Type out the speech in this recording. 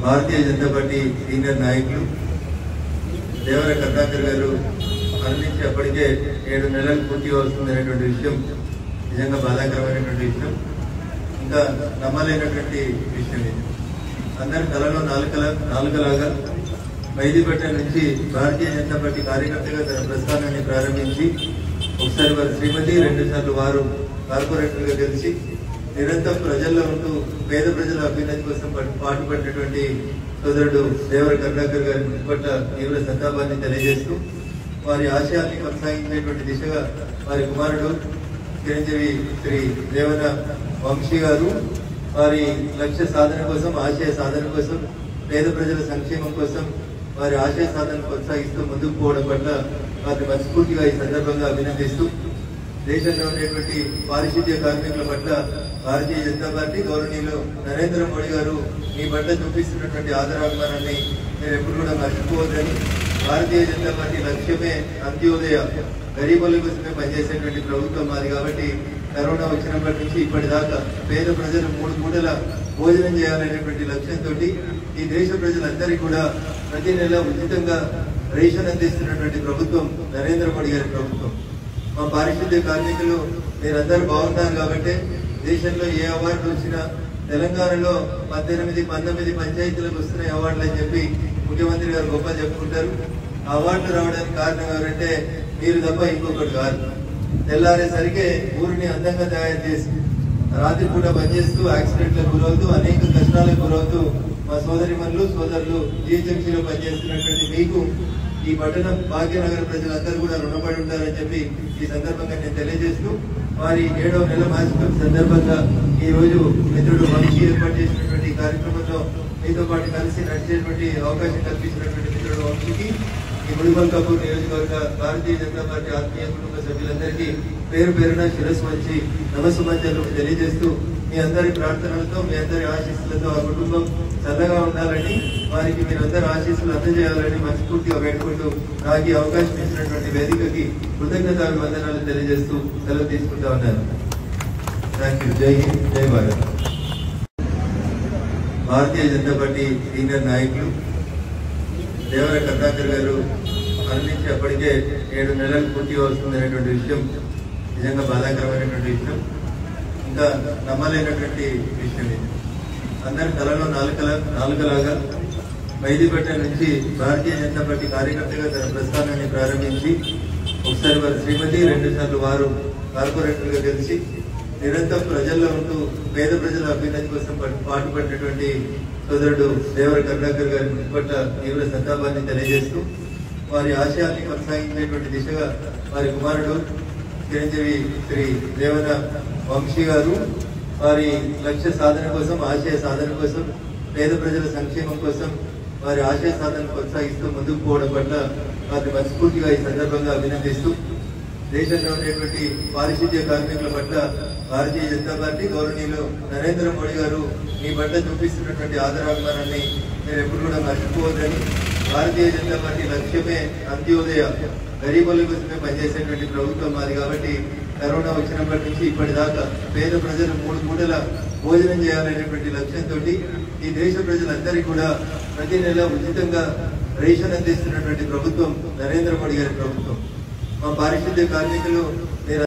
భారతీయ Janata Party senior నాయకులు దేవర కర్ణాకర్ గారు మరణించి అప్పటికే ఏడు నెలలు పూర్తిగా వస్తుంది అనేటువంటి విషయం నిజంగా బాధాకరమైనటువంటి విషయం ఇంకా నమ్మలేనటువంటి విషయం ఇది అందరి కళలో నాలుకల నాలుకలాగా మైదీపట్ట నుంచి భారతీయ జనతా పార్టీ కార్యకర్తగా తన ప్రస్థానాన్ని ప్రారంభించి ఒకసారి వారి శ్రీమతి రెండు సార్లు వారు కార్పొరేటర్గా గెలిచి నిరంతరం ప్రజల్లో ఉంటూ పేద ప్రజల అభ్యున్నతి కోసం పా- పాటుపడినటువంటి సోదరుడు దేవర కరుణాకర్ గారి మృతి పట్ల తీవ్ర సంతాపాన్ని తెలియజేస్తూ వారి ఆశయాన్ని కొనసాగించేటువంటి దిశగా వారి కుమారుడు చిరంజీవి శ్రీ దేవన వంశీ గారు వారి లక్ష్య సాధన కోసం ఆశయ సాధన కోసం పేద ప్రజల సంక్షేమం కోసం వారి ఆశయ సాధన కొనసాగిస్తూ ముందుకు పోవడం పట్ల వారిని మనస్ఫూర్తిగా ఈ సందర్భంగా అభినందిస్తూ దేశంలో ఉండేటువంటి పారిశుద్ధ్య కార్మికుల పట్ల భారతీయ జనతా పార్టీ గౌరవనీయులు నరేంద్ర మోడీ గారు మీ పట్ల చూపిస్తున్నటువంటి ఆదరాభిమానాన్ని మీరు ఎప్పుడు కూడా మర్చిపోవద్దని భారతీయ జనతా పార్టీ లక్ష్యమే అంత్యోదయ గరీబుల కోసమే పనిచేసేటువంటి ప్రభుత్వం మాది కాబట్టి కరోనా వచ్చినప్పటి నుంచి ఇప్పటిదాకా పేద ప్రజలు మూడు పూటల భోజనం చేయాలనేటువంటి లక్ష్యంతో ఈ దేశ ప్రజలందరికీ కూడా ప్రతి నెల ఉచితంగా రేషన్ అందిస్తున్నటువంటి ప్రభుత్వం నరేంద్ర మోడీ గారి ప్రభుత్వం మా పారిశుద్ధ్య కార్మికులు మీరందరూ బాగున్నారు కాబట్టి దేశంలో ఏ అవార్డు వచ్చినా తెలంగాణలో పద్దెనిమిది పంతొమ్మిది పంచాయతీలకు వస్తున్నాయి అవార్డులు అని చెప్పి ముఖ్యమంత్రి గారు గొప్ప చెప్పుకుంటారు ఆ అవార్డులు రావడానికి కారణం ఎవరంటే మీరు తప్ప ఇంకొకటి కాదు తెల్లారేసరికి ఊరిని అందంగా తయారు చేసి రాత్రిపూట పనిచేస్తూ యాక్సిడెంట్లకు గురవుతూ అనేక కష్టాలకు గురవుతూ మా సోదరిమణులు సోదరులు జిహెచ్ఎంసీలో పనిచేస్తున్నటువంటి మీకు ఈ పట్టణం భాగ్యనగర ప్రజలందరూ కూడా రుణపడి ఉంటారని చెప్పి ఈ సందర్భంగా నేను తెలియజేస్తూ వారి ఏడవ నెల మాసికం సందర్భంగా ఈ రోజు మిత్రుడు వంశీ ఏర్పాటు చేసినటువంటి ఈ కార్యక్రమంలో మీతో పాటు కలిసి నడిచేటువంటి అవకాశం కల్పించినటువంటి మిత్రుడు వంశీకి ఈ ముడిపల్ కపూర్ నియోజకవర్గ భారతీయ జనతా పార్టీ ఆత్మీయ కుటుంబ సభ్యులందరికీ పేరు పేరున శిరస్సు వంచి నమస్సుమంజలు తెలియజేస్తూ మీ అందరి ప్రార్థనలతో మీ అందరి ఆశీస్సులతో ఆ కుటుంబం చల్లగా ఉండాలని వారికి మీరందరూ ఆశీస్సులు అందజేయాలని మనస్ఫూర్తిగా వేడుకుంటూ నాకు ఈ అవకాశం ఇచ్చినటువంటి వేదికకి కృతజ్ఞతాభివందనాలు తెలియజేస్తూ సెలవు తీసుకుంటా ఉన్నారు థ్యాంక్ యూ జై హింద్ జై భారత్ భారతీయ జనతా పార్టీ సీనియర్ నాయకులు దేవర కర్ణాకర్ గారు మరణించి అప్పటికే ఏడు నెలలు పూర్తిగా వస్తుంది అనేటువంటి విషయం నిజంగా బాధాకరమైనటువంటి విషయం ఇంకా నమ్మలేనటువంటి విషయం ఇది అందరి కళలో నాలుకల నాలుకలాగా మైదీపట్ట నుంచి భారతీయ జనతా పార్టీ కార్యకర్తగా తన ప్రస్థానాన్ని ప్రారంభించి ఒకసారి వారి శ్రీమతి రెండు సార్లు వారు కార్పొరేటర్గా గెలిచి నిరంతరం ప్రజల్లో ఉంటూ పేద ప్రజల అభ్యున్నతి కోసం పా- పాటుపడినటువంటి సోదరుడు దేవర కరుణాకర్ గారి మృతి పట్ల తీవ్ర సంతాపాన్ని తెలియజేస్తూ వారి ఆశయాన్ని కొనసాగించేటువంటి దిశగా వారి కుమారుడు చిరంజీవి శ్రీ దేవన వంశీ గారు వారి లక్ష్య సాధన కోసం ఆశయ సాధన కోసం పేద ప్రజల సంక్షేమం కోసం వారి ఆశయ సాధన కొనసాగిస్తూ ముందుకు పోవడం పట్ల వారిని మనస్ఫూర్తిగా ఈ సందర్భంగా అభినందిస్తూ దేశంలో ఉండేటువంటి పారిశుద్ధ్య కార్మికుల పట్ల భారతీయ జనతా పార్టీ గౌరవనీయులు నరేంద్ర మోడీ గారు మీ పట్ల చూపిస్తున్నటువంటి ఆదరాభిమానాన్ని మీరు ఎప్పుడు కూడా మర్చిపోవద్దని భారతీయ జనతా పార్టీ లక్ష్యమే అంత్యోదయ గరీబుల కోసమే పనిచేసేటువంటి ప్రభుత్వం మాది కాబట్టి కరోనా వచ్చినప్పటి నుంచి ఇప్పటిదాకా పేద ప్రజలు మూడు పూటల భోజనం చేయాలనేటువంటి లక్ష్యంతో ఈ దేశ ప్రజలందరికీ కూడా ప్రతి నెల ఉచితంగా రేషన్ అందిస్తున్నటువంటి ప్రభుత్వం నరేంద్ర మోడీ గారి ప్రభుత్వం మా పారిశుద్ధ్య కార్మికులు